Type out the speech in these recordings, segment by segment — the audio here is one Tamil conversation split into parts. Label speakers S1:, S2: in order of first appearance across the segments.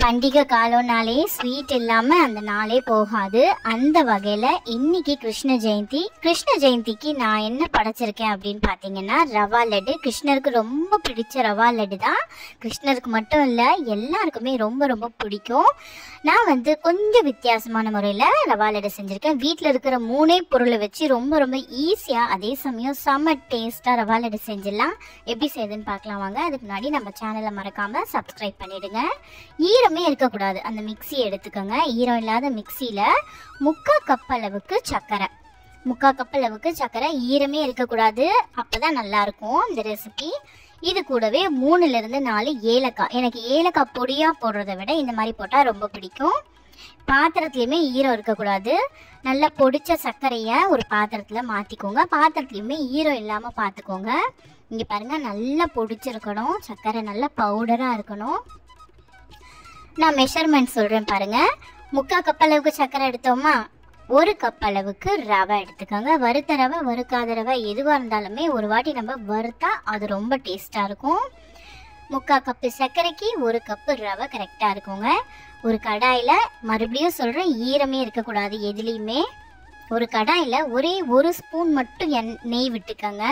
S1: பண்டிகை காலம்னாலே ஸ்வீட் இல்லாம அந்த நாளே போகாது அந்த வகையில இன்னைக்கு கிருஷ்ண ஜெயந்தி கிருஷ்ண ஜெயந்திக்கு நான் என்ன படைச்சிருக்கேன் அப்படின்னு பாத்தீங்கன்னா ரவா லட்டு கிருஷ்ணருக்கு ரொம்ப பிடிச்ச ரவா லட்டு தான் கிருஷ்ணருக்கு மட்டும் இல்ல எல்லாருக்குமே ரொம்ப ரொம்ப பிடிக்கும் நான் வந்து கொஞ்சம் வித்தியாசமான முறையில் ரவா லட்டு செஞ்சுருக்கேன் வீட்டில் இருக்கிற மூணே பொருளை வச்சு ரொம்ப ரொம்ப ஈஸியாக அதே சமயம் செம்ம டேஸ்ட்டாக ரவா லட்டு செஞ்சிடலாம் எப்படி செய்யுதுன்னு பார்க்கலாம் வாங்க அதுக்கு முன்னாடி நம்ம சேனலை மறக்காமல் சப்ஸ்கிரைப் பண்ணிடுங்க ஈரமே இருக்கக்கூடாது அந்த மிக்ஸி எடுத்துக்கோங்க ஈரம் இல்லாத மிக்சியில் முக்கால் கப் அளவுக்கு சர்க்கரை முக்கால் கப் அளவுக்கு சர்க்கரை ஈரமே இருக்கக்கூடாது அப்போ தான் நல்லாயிருக்கும் இந்த ரெசிபி இது கூடவே மூணுல இருந்து நாலு ஏலக்காய் எனக்கு ஏலக்காய் பொடியா போடுறத விட இந்த மாதிரி போட்டால் ரொம்ப பிடிக்கும் பாத்திரத்துலையுமே ஈரம் இருக்கக்கூடாது நல்லா பொடிச்ச சர்க்கரையை ஒரு பாத்திரத்தில் மாற்றிக்கோங்க பாத்திரத்துலையுமே ஈரம் இல்லாமல் பார்த்துக்கோங்க இங்கே பாருங்க நல்லா பொடிச்சிருக்கணும் சர்க்கரை நல்லா பவுடராக இருக்கணும் நான் மெஷர்மெண்ட் சொல்கிறேன் பாருங்க முக்கால் கப் அளவுக்கு சர்க்கரை எடுத்தோமா ஒரு கப் அளவுக்கு ரவை எடுத்துக்கோங்க வறுத்த ரவை வறுக்காத ரவை எதுவாக இருந்தாலுமே ஒரு வாட்டி நம்ம வறுத்தா அது ரொம்ப டேஸ்ட்டாக இருக்கும் முக்கால் கப்பு சர்க்கரைக்கு ஒரு கப்பு ரவை கரெக்டாக இருக்குங்க ஒரு கடாயில் மறுபடியும் சொல்கிறேன் ஈரமே இருக்கக்கூடாது எதுலேயுமே ஒரு கடாயில் ஒரே ஒரு ஸ்பூன் மட்டும் எண் நெய் விட்டுக்கோங்க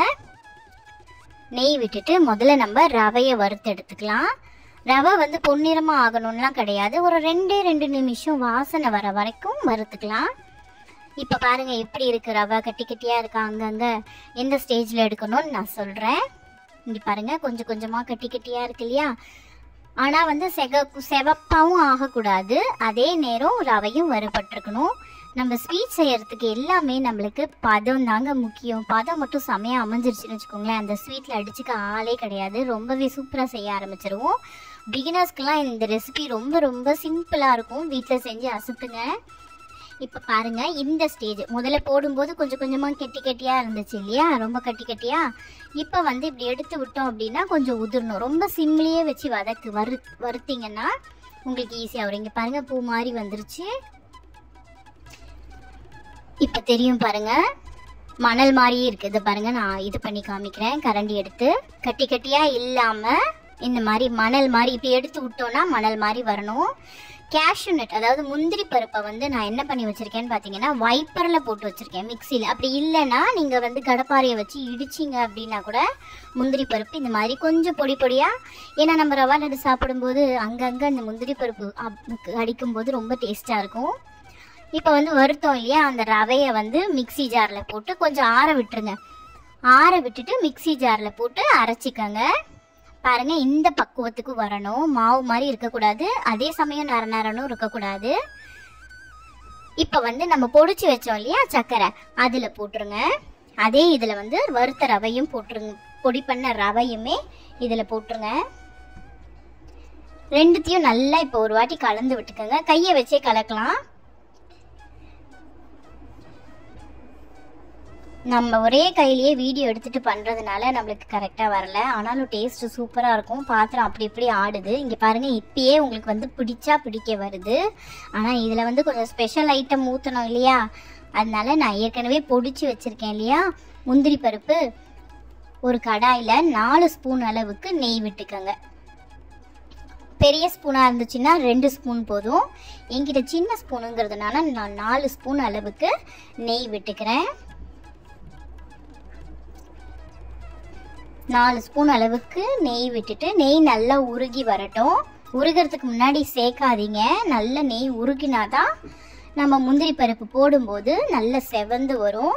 S1: நெய் விட்டுட்டு முதல்ல நம்ம ரவையை வறுத்து எடுத்துக்கலாம் ரவை வந்து பொன்னிறமாக ஆகணும்லாம் கிடையாது ஒரு ரெண்டே ரெண்டு நிமிஷம் வாசனை வர வரைக்கும் வறுத்துக்கலாம் இப்போ பாருங்க எப்படி இருக்கு ரவை கட்டி கட்டியாக இருக்கா அங்கங்கே எந்த ஸ்டேஜில் எடுக்கணும்னு நான் சொல்கிறேன் இங்கே பாருங்க கொஞ்சம் கொஞ்சமாக கட்டி கட்டியாக இருக்கு இல்லையா ஆனால் வந்து செக செவப்பாகவும் ஆகக்கூடாது அதே நேரம் ரவையும் வறுபட்டிருக்கணும் நம்ம ஸ்வீட் செய்யறதுக்கு எல்லாமே நம்மளுக்கு பதம் தாங்க முக்கியம் பதம் மட்டும் செமையாக அமைஞ்சிருச்சுன்னு வச்சுக்கோங்களேன் அந்த ஸ்வீட்டில் அடிச்சுக்க ஆளே கிடையாது ரொம்பவே சூப்பராக செய்ய ஆரம்பிச்சிருவோம் பிகினர்ஸ்க்கெலாம் இந்த ரெசிபி ரொம்ப ரொம்ப சிம்பிளாக இருக்கும் வீட்டில் செஞ்சு அசத்துங்க இப்போ பாருங்க இந்த ஸ்டேஜ் முதல்ல போடும்போது கொஞ்சம் கொஞ்சமாக கெட்டி கெட்டியாக இருந்துச்சு இல்லையா ரொம்ப கட்டி கட்டியா இப்போ வந்து இப்படி எடுத்து விட்டோம் அப்படின்னா கொஞ்சம் உதிரணும் ரொம்ப சிம்லேயே வச்சு வதக்கு வறு வறுத்தீங்கன்னா உங்களுக்கு ஈஸியாக வரும் இங்கே பாருங்க பூ மாதிரி வந்துருச்சு இப்போ தெரியும் பாருங்க மணல் மாதிரியே இருக்குது இதை பாருங்க நான் இது பண்ணி காமிக்கிறேன் கரண்டி எடுத்து கட்டி கட்டியாக இல்லாமல் இந்த மாதிரி மணல் மாதிரி இப்படி எடுத்து விட்டோம்னா மணல் மாதிரி வரணும் கேஷ்யூ நட் அதாவது முந்திரி பருப்பை வந்து நான் என்ன பண்ணி வச்சிருக்கேன்னு பார்த்தீங்கன்னா வைப்பரில் போட்டு வச்சிருக்கேன் மிக்சியில் அப்படி இல்லைன்னா நீங்கள் வந்து கடப்பாறையை வச்சு இடிச்சிங்க அப்படின்னா கூட முந்திரி பருப்பு இந்த மாதிரி கொஞ்சம் பொடி பொடியாக ஏன்னா நம்ம ரவா லட்டு சாப்பிடும்போது அங்கங்கே அந்த முந்திரி பருப்பு அப்- அடிக்கும்போது ரொம்ப டேஸ்ட்டாக இருக்கும் இப்போ வந்து வறுத்தோம் இல்லையா அந்த ரவையை வந்து மிக்ஸி ஜாரில் போட்டு கொஞ்சம் ஆற விட்டுருங்க ஆற விட்டுட்டு மிக்ஸி ஜாரில் போட்டு அரைச்சிக்கங்க பாருங்க இந்த பக்குவத்துக்கு வரணும் மாவு மாதிரி இருக்கக்கூடாது அதே சமயம் நர நரனும் இருக்கக்கூடாது இப்போ வந்து நம்ம பொடிச்சு வச்சோம் இல்லையா சர்க்கரை அதில் போட்டுருங்க அதே இதில் வந்து வறுத்த ரவையும் போட்டுருங்க பொடி பண்ண ரவையுமே இதில் போட்டுருங்க ரெண்டுத்தையும் நல்லா இப்போ ஒரு வாட்டி கலந்து விட்டுக்கோங்க கையை வச்சே கலக்கலாம் நம்ம ஒரே கையிலேயே வீடியோ எடுத்துட்டு பண்றதுனால நம்மளுக்கு கரெக்டாக வரல ஆனாலும் டேஸ்ட் சூப்பராக இருக்கும் பாத்திரம் அப்படி இப்படி ஆடுது இங்கே பாருங்க இப்பயே உங்களுக்கு வந்து பிடிச்சா பிடிக்க வருது ஆனால் இதில் வந்து கொஞ்சம் ஸ்பெஷல் ஐட்டம் ஊற்றணும் இல்லையா அதனால நான் ஏற்கனவே பொடிச்சு வச்சிருக்கேன் இல்லையா முந்திரி பருப்பு ஒரு கடாயில் நாலு ஸ்பூன் அளவுக்கு நெய் விட்டுக்கோங்க பெரிய ஸ்பூனாக இருந்துச்சுன்னா ரெண்டு ஸ்பூன் போதும் என்கிட்ட சின்ன ஸ்பூனுங்கிறதுனால நான் நாலு ஸ்பூன் அளவுக்கு நெய் விட்டுக்கிறேன் நாலு ஸ்பூன் அளவுக்கு நெய் விட்டுட்டு நெய் நல்லா உருகி வரட்டும் உருகிறதுக்கு முன்னாடி சேர்க்காதீங்க நல்ல நெய் உருகினாதான் நம்ம முந்திரி பருப்பு போடும்போது நல்ல செவந்து வரும்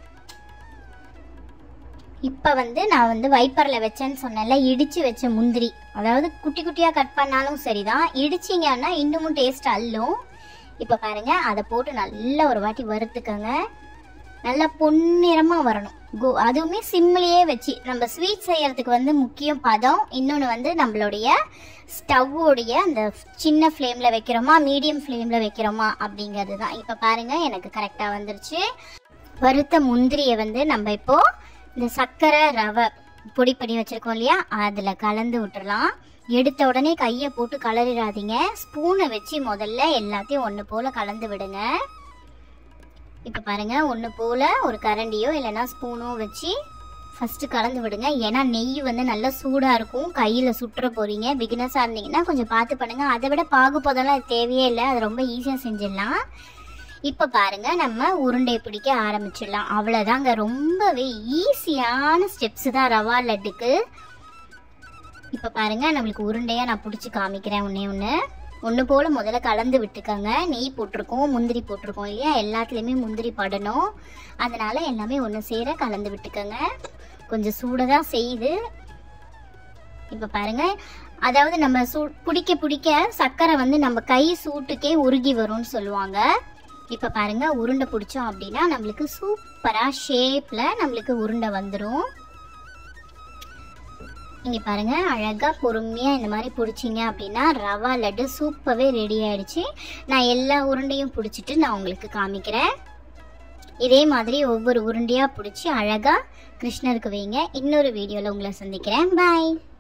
S1: இப்போ வந்து நான் வந்து வைப்பரில் வச்சேன்னு சொன்னேன்ல இடித்து வச்ச முந்திரி அதாவது குட்டி குட்டியாக கட் பண்ணாலும் சரிதான் இடிச்சிங்கன்னா இன்னமும் டேஸ்ட் அள்ளும் இப்போ பாருங்க அதை போட்டு நல்லா ஒரு வாட்டி வறுத்துக்கோங்க நல்லா பொன்னிறமாக வரணும் கோ அதுவுமே சிம்லேயே வச்சு நம்ம ஸ்வீட் செய்யறதுக்கு வந்து முக்கியம் பதம் இன்னொன்று வந்து நம்மளுடைய ஸ்டவ்வோடைய அந்த சின்ன ஃப்ளேமில் வைக்கிறோமா மீடியம் ஃப்ளேமில் வைக்கிறோமா அப்படிங்கிறது தான் இப்போ பாருங்கள் எனக்கு கரெக்டாக வந்துருச்சு வறுத்த முந்திரியை வந்து நம்ம இப்போ இந்த சர்க்கரை ரவை பொடி பண்ணி வச்சுருக்கோம் இல்லையா அதில் கலந்து விட்டுறலாம் எடுத்த உடனே கையை போட்டு கலரிடாதீங்க ஸ்பூனை வச்சு முதல்ல எல்லாத்தையும் ஒன்று போல் கலந்து விடுங்க இப்போ பாருங்க ஒன்று போல் ஒரு கரண்டியோ இல்லைன்னா ஸ்பூனோ வச்சு ஃபஸ்ட்டு கலந்து விடுங்க ஏன்னா நெய் வந்து நல்லா சூடாக இருக்கும் கையில் சுட்டுற போகிறீங்க பிகினஸாக இருந்தீங்கன்னா கொஞ்சம் பார்த்து பண்ணுங்கள் அதை விட பாகுபதெல்லாம் அது தேவையே இல்லை அது ரொம்ப ஈஸியாக செஞ்சிடலாம் இப்போ பாருங்க நம்ம உருண்டை பிடிக்க ஆரம்பிச்சிடலாம் அவ்வளோதாங்க ரொம்பவே ஈஸியான ஸ்டெப்ஸ் தான் ரவா லட்டுக்கு இப்போ பாருங்க நம்மளுக்கு உருண்டையாக நான் பிடிச்சி காமிக்கிறேன் ஒன்றே ஒன்று ஒன்று போல் முதல்ல கலந்து விட்டுக்கோங்க நெய் போட்டிருக்கோம் முந்திரி போட்டிருக்கோம் இல்லையா எல்லாத்துலேயுமே முந்திரி படணும் அதனால எல்லாமே ஒன்று சேர கலந்து விட்டுக்கோங்க கொஞ்சம் சூடாக தான் செய்யுது இப்போ பாருங்க அதாவது நம்ம சூ பிடிக்க பிடிக்க சர்க்கரை வந்து நம்ம கை சூட்டுக்கே உருகி வரும்னு சொல்லுவாங்க இப்போ பாருங்க உருண்டை பிடிச்சோம் அப்படின்னா நம்மளுக்கு சூப்பராக ஷேப்பில் நம்மளுக்கு உருண்டை வந்துடும் இங்கே பாருங்க அழகாக பொறுமையாக இந்த மாதிரி பிடிச்சிங்க அப்படின்னா ரவா லட்டு சூப்பராகவே ரெடி ஆயிடுச்சு நான் எல்லா உருண்டையும் பிடிச்சிட்டு நான் உங்களுக்கு காமிக்கிறேன் இதே மாதிரி ஒவ்வொரு உருண்டையாக பிடிச்சி அழகாக கிருஷ்ணருக்கு வைங்க இன்னொரு வீடியோவில் உங்களை சந்திக்கிறேன் பாய்